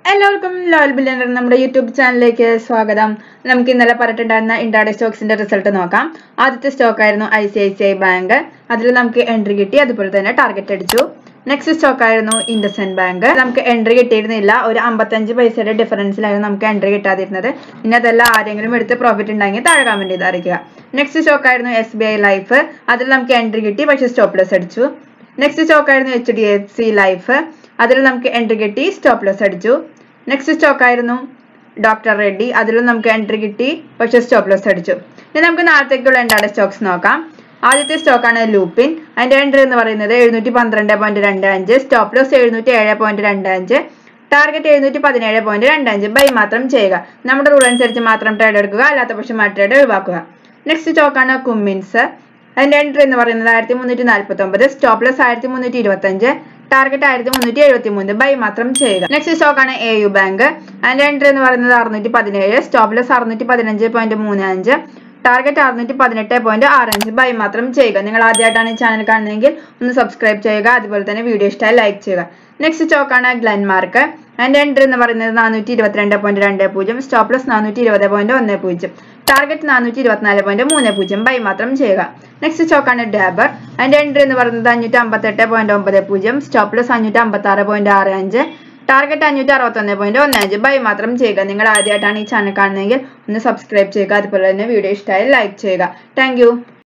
എല്ലാവർക്കും ലോയൽ ബില്യനർ നമ്മുടെ യൂട്യൂബ് ചാനലിലേക്ക് സ്വാഗതം നമുക്ക് ഇന്നലെ പറഞ്ഞിട്ടുണ്ടായിരുന്ന ഇൻഡാഡേ സ്റ്റോക്സിന്റെ റിസൾട്ട് നോക്കാം ആദ്യത്തെ സ്റ്റോക്ക് ആയിരുന്നു I C I C I bank അതിൽ നമുക്ക് എൻട്രി കിട്ടി അതുപോലെ തന്നെ ടാർഗറ്റ് അടിച്ചു നെക്സ്റ്റ് സ്റ്റോക്ക് ആയിരുന്നു ഇൻഡസെന്റ് ബാങ്ക് നമുക്ക് എൻട്രി കിട്ടിയിരുന്നില്ല ഒരു അമ്പത്തഞ്ച് പൈസയുടെ ഡിഫറൻസിലായിരുന്നു നമുക്ക് എൻട്രി കിട്ടാതിരുന്നത് ഇനി അതല്ല ആരെങ്കിലും എടുത്ത് പ്രോഫിറ്റ് ഉണ്ടെങ്കിൽ താഴെ കമന്റ് ചെയ്ത് അറിയിക്കുക നെക്സ്റ്റ് സ്റ്റോക്ക് ആയിരുന്നു എസ് ബി ഐ ലൈഫ് അതിൽ നമുക്ക് എൻട്രി കിട്ടി പക്ഷേ സ്റ്റോപ്പ് ലോസ് അടിച്ചു നെക്സ്റ്റ് സ്റ്റോക്ക് ആയിരുന്നു H D F C life അതിൽ നമുക്ക് എൻട്രി കിട്ടി സ്റ്റോപ്പ് ലോസ് അടിച്ചു നെക്സ്റ്റ് സ്റ്റോക്ക് ആയിരുന്നു ഡോക്ടർ റെഡ്ഡി അതിലും നമുക്ക് എൻട്രി കിട്ടി പക്ഷെ സ്റ്റോപ്പ് ലോസ് അടിച്ചു ഇനി നമുക്ക് നാളത്തേക്കുള്ള എൻഡാടെ സ്റ്റോക്സ് നോക്കാം ആദ്യത്തെ സ്റ്റോക്കാണ് ലൂപ്പിൻ അതിന്റെ എൻട്രി എന്ന് പറയുന്നത് എഴുന്നൂറ്റി പന്ത്രണ്ട് പോയിന്റ് രണ്ട് അഞ്ച് സ്റ്റോപ്പ് ലോസ് എഴുന്നൂറ്റി ഏഴ് പോയിന്റ് രണ്ട് അഞ്ച് ടാർഗറ്റ് എഴുന്നൂറ്റി പതിനേഴ് പോയിന്റ് രണ്ട് അഞ്ച് ബൈ മാത്രം ചെയ്യുക നമ്മുടെ റൂൾ അനുസരിച്ച് മാത്രം ട്രേഡ് എടുക്കുക അല്ലാത്ത പക്ഷം ആ ട്രേഡ് ഒഴിവാക്കുക നെക്സ്റ്റ് സ്റ്റോക്കാണ് കുമ്മിൻസ് അതിന്റെ എൻട്രി എന്ന് പറയുന്നത് ആയിരത്തി മുന്നൂറ്റി നാൽപ്പത്തി ഒമ്പത് സ്റ്റോപ്പ് ലോസ് ആയിരത്തി മുന്നൂറ്റി ഇരുപത്തി അഞ്ച് ടാർഗറ്റ് ആയിരത്തി മുന്നൂറ്റി എഴുപത്തി മൂന്ന് ബൈ മാത്രം ചെയ്യുക നെക്സ്റ്റ് സ്റ്റോക്ക് ആണ് എ യു ബാങ്ക് അതിന്റെ എൻട്രി എന്ന് പറയുന്നത് അറുന്നൂറ്റി പതിനേഴ് സ്റ്റോപ്പ് ലോസ് അറുന്നൂറ്റി പതിനഞ്ച് പോയിന്റ് മൂന്ന് അഞ്ച് ടാർഗറ്റ് അറുന്നൂറ്റി പതിനെട്ട് പോയിന്റ് ആറ് അഞ്ച് ബൈ മാത്രം ചെയ്യുക നിങ്ങൾ ആദ്യമായിട്ടാണ് ഈ ചാനൽ കാണുന്നതെങ്കിൽ ഒന്ന് സബ്സ്ക്രൈബ് ചെയ്യുക അതുപോലെ തന്നെ വീഡിയോ ഇഷ്ടമായി ലൈക്ക് ചെയ്യുക നെക്സ്റ്റ് സ്റ്റോക്കാണ് ഗ്ലെൻമാർക്ക് അതിന്റെ എൻട്രി എന്ന് പറയുന്നത് നാനൂറ്റി ഇരുപത്തിരണ്ട് പോയിന്റ് രണ്ട് പൂജ്യം സ്റ്റോപ്പ് ലോസ് നാനൂറ്റി ഇരുപത് പോയിന്റ് ഒന്ന് പൂജ്യം ടാർഗറ്റ് നാനൂറ്റി ഇരുപത്തിനാല് പോയിന്റ് മൂന്ന് പൂജ്യം ബൈ മാത്രം ചെയ്യുക നെക്സ്റ്റ് സ്റ്റോക്കാണ് ഡാബർ അതിന്റെ എൻട്രി എന്ന് പറയുന്നത് അഞ്ഞൂറ്റി അമ്പത്തെട്ട് പോയിന്റ് ഒമ്പത് പൂജ്യം സ്റ്റോപ്പ് ലോസ് അഞ്ഞൂറ്റി അമ്പത്തി ആറ് പോയിന്റ് ആറ് അഞ്ച് ടാർഗറ്റ് അഞ്ഞൂറ്റി അറുപത്തൊന്ന് പോയിന്റ് ഒന്ന് അഞ്ച് ബൈ മാത്രം ചെയ്യുക നിങ്ങൾ ആദ്യമായിട്ടാണ് ഈ ചാനൽ കാണുന്നതെങ്കിൽ ഒന്ന് സബ്സ്ക്രൈബ് ചെയ്യുക അതുപോലെ തന്നെ വീഡിയോ ഇഷ്ടമായി ലൈക്ക് ചെയ്യുക താങ്ക്